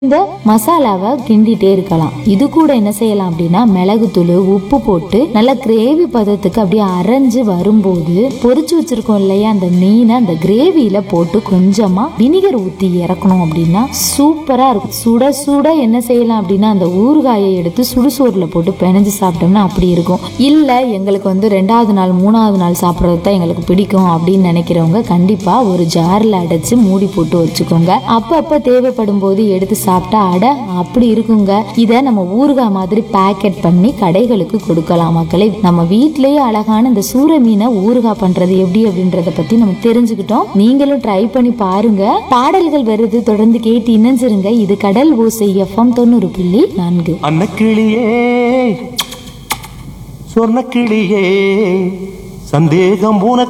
இந்த மசாலாவை கிண்டிட்டே இருக்கலாம் இது கூட என்ன செய்யலாம் அப்படின்னா மிளகுத்தூள் உப்பு போட்டு நல்லா கிரேவி பதத்துக்கு அப்படியே அரைஞ்சு வரும்போது பொரிச்சு வச்சிருக்கோம் இல்லையா அந்த மீனை அந்த கிரேவியில போட்டு கொஞ்சமா வினிகர் ஊத்தி இறக்கணும் அப்படின்னா சூப்பரா இருக்கும் சுட சுட என்ன செய்யலாம் அப்படின்னா அந்த ஊறுகாயை எடுத்து சுடுசோறுல போட்டு பிணைஞ்சு சாப்பிட்டோம்னா அப்படி இருக்கும் இல்ல எங்களுக்கு வந்து ரெண்டாவது நாள் மூணாவது நாள் சாப்பிட்றது தான் எங்களுக்கு பிடிக்கும் அப்படின்னு நினைக்கிறவங்க கண்டிப்பா ஒரு ஜார்ல அடைச்சு மூடி போட்டு வச்சுக்கோங்க அப்பப்ப தேவைப்படும் போது எடுத்து சாப்பிட்டா அட அப்படி இருக்குங்க இதை நம்ம ஊறுகாய் மாதிரி பேக்கெட் பண்ணி கடைகளுக்கு கொடுக்கலாம் மக்களே நம்ம வீட்டிலேயே அழகான இந்த சூர மீனை ஊறுகாய் பண்றது எப்படி அப்படின்றத பத்தி நம்ம தெரிஞ்சுக்கிட்டோம் நீங்களும் ட்ரை பண்ணி பாருங்க பாடல்கள் வருது தொடர்ந்து கேட்டு இணைஞ்சிருங்க இது கடல் ஓசை எஃப்எம் தொண்ணூறு புள்ளி நான்கு அன்னக்கிளியே சொர்ணக்கிளியே சந்தேகம் உனக்கு